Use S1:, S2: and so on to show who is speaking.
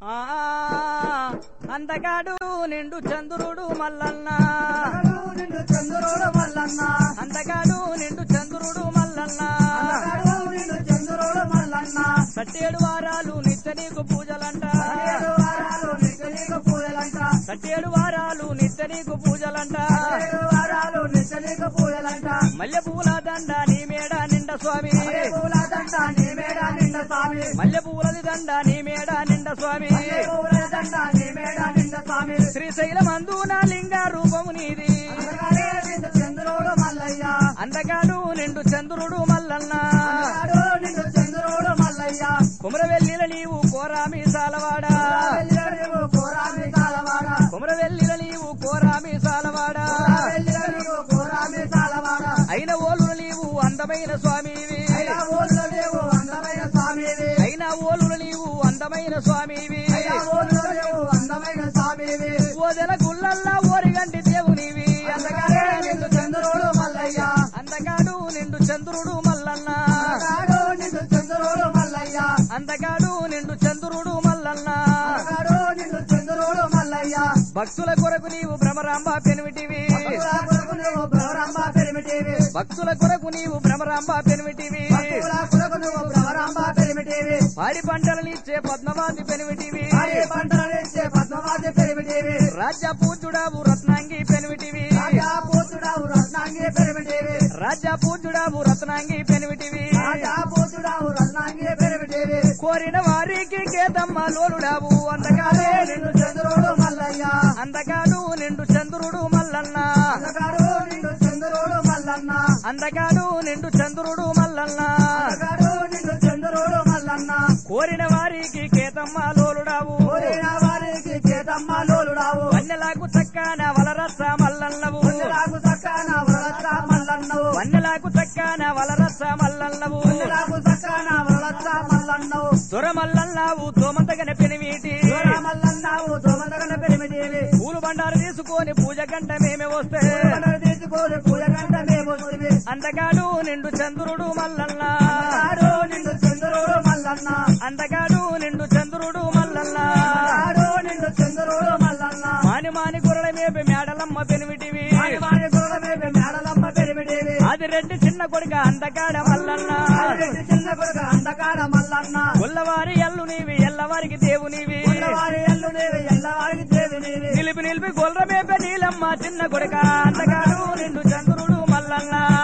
S1: ఆ అందగాడు నిండు చంద్రుడు మల్లన్న
S2: నిండు చంద్రుడు మల్లన్న
S1: అందగాడు నిండు చంద్రుడు మల్లన్న
S2: నిండు చంద్రుడు మల్లన్న
S1: సట్టేడు వారాలు నిత్య నీకు పూజలంట
S2: ఏడు వారాలు నిత్య నీకు పూజలంట
S1: సట్టేడు వారాలు నిత్య నీకు పూజలంట
S2: ఏడు వారాలు నిత్య నీకు పూజలంట
S1: మల్లె పూల దండ నీ మేడ నిండ స్వామి
S2: ఏ పూల దండ నీ మేడ నిండ స్వామి
S1: మల్లె పూలది దండ నీ మేడ నిండ స్వామి
S2: ఏ పూల దండ నీ మేడ నిండ స్వామి
S1: శ్రీశైలమందున లింగ రూపము నీది
S2: అందగాడే నిండు చంద్రుడు మల్లయ్య
S1: అందగాడు నిండు చంద్రుడు మల్లన్న
S2: అందగాడు నిండు చంద్రుడు మల్లయ్య
S1: కుమరవెల్లిల నీవు కోరామి సాలవాడా
S2: వెళ్ళిరడు కోరామి కాలవాడ
S1: కుమరవెల్లిల నీవు కోరామి సాలవాడా
S2: వెళ్ళిరడు కోరామి కాలవాడ
S1: అయిన ఓలు నీవు అందమైన స్వామివి
S2: అయినా ఊళ్ళో లేవు అందమైన స్వామివి
S1: అయిన ఓలు నీవు అందమైన స్వామివి
S2: అయినా ఊళ్ళో లేవు అందమైన స్వామివి
S1: ఓదెల గుల్లల్లా ఓరిగంటి దేవునివి
S2: అందగాడే నిండు చంద్రుడు మల్లయ్య
S1: అందగాడు నిండు చంద్రుడు మల్లన్న
S2: అందగాడు నిండు చంద్రుడు మల్లయ్య
S1: అందగాడు నిండు చంద్రుడు మల్లన్న
S2: అందగాడు నిండు చంద్రుడు మల్లయ్య
S1: భక్తుల కొరకు నీవు భ్రమరాంబ పెనిమిటివి
S2: భక్తుల కొరకు నువ్వు భ్రమరాంబ పెరిమిటివి
S1: భక్తుల కొరకు నీవు భ్రమరాంబ పెనిమిటివి
S2: భక్తుల కొరకు నువ్వు భ్రమరాంబ పెరిమిటివి
S1: పాడి పంటలనిచ్చే పద్మవాది పెనిమిటివి
S2: అరే పంటలనిచ్చే పద్మవాది పెరిమిటివి
S1: రాజ్య పూజుడావు రత్నాంగి పెనిమిటివి
S2: రాజా పూతుడావు రత్నాంగి పెరిమిటివి
S1: రాజ్య పూజుడావు రత్నాంగి పెనిమిటివి
S2: రాజా పూతుడావు రత్నాంగి పెరిమిటివి
S1: కోరిన వారికి కేతమ్మ లోలుడావు అందగాడే
S2: అందగాడే నిండు చంద్రుడు మల్లయ్య
S1: అందగాడు నిండు చంద్రుడు మల్లన్న
S2: అందగాడు నిండు చంద్రుడు మల్లన్న
S1: అందగాడు నిండు చంద్రుడు మల్లన్న
S2: అందగాడు నిండు చంద్రుడు మల్లన్న
S1: కోరిన వారికి కేతమ్మ లోలుడావు
S2: కోరిన వారికి చేతమ్మ లోలుడావు
S1: వన్నెలకు చక్కన వలరచ్చ మల్లన్నవు
S2: నాకు సక్కన వరలచ్చ మల్లన్నవు
S1: వన్నెలకు చక్కన వలరచ్చ మల్లన్నవు
S2: నాకు సక్కన వరలచ్చ మల్లన్నవు
S1: దొరమల్లన్నావు తోమంతగన పెనివీటి
S2: దూర మల్లన్నావు దోమదగన పెరిమిటివి
S1: పూలు బండారు తీసుకొని పూజ గంట మేమే వస్తే
S2: పూలను తీసుకొని పూజ గంట మేము వస్తుంది
S1: అందగాడు నిండు చంద్రుడు మల్లన్న
S2: నాడు నిండు చంద్రుడు మల్లన్న
S1: అందగాడు నిండు చంద్రుడు మల్లన్న
S2: నాడు నిండు చంద్రుడు మల్లన్న
S1: మాని మాని గుర్రల మేపే మేడలమ్మ పెనివిటివి
S2: వాని వాని కులమే మేడలమ్మ పెరిమిటివి
S1: అది రెడ్డి చిన్న కొడుక అందగాడ మల్లన్న
S2: ఆదిరెడ్డి చిన్న కొడుకు అంధకార మల్లన్న
S1: గొల్లవారి ఎల్లు నీవి ఎల్లవారికి దేవునివి
S2: ఉన్నవారి ఎల్లు నీవి ఎల్లవారికి దేవి నీవి
S1: నిలిపి నిలిపి గొల్ల మేపే నీలమ్మ చిన్న కొడుక అందగాడు నిండు చంద్రుడు మల్లన్న